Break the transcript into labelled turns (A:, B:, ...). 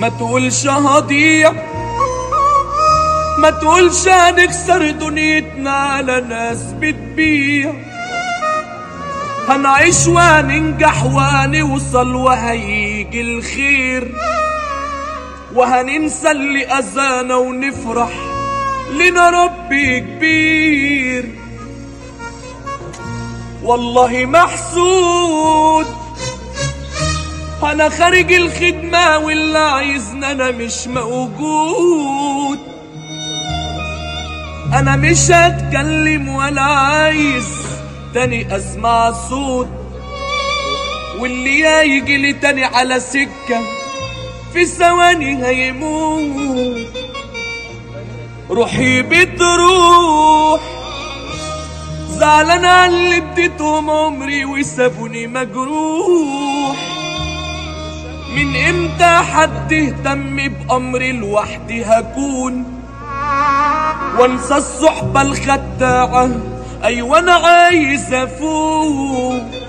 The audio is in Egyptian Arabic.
A: ما تقولش هضيع ما تقولش هنكسر دنيتنا على ناس بتبيع هنعيش وهننجح وهنوصل وهيجي الخير وهننسى اللي أذانا ونفرح لنا ربي كبير والله محسود انا خارج الخدمة واللي عايزنا انا مش موجود انا مش هتكلم ولا عايز تاني اسمع صوت واللي هيجي لي تاني على سكة في ثواني هيموت روحي بتروح زعلان على اللي اديتهم عمري وسابوني مجروح من امتى حد اهتم بأمري لوحدي هكون وانسى الصحبة الخداعة ايوه انا عايز افوق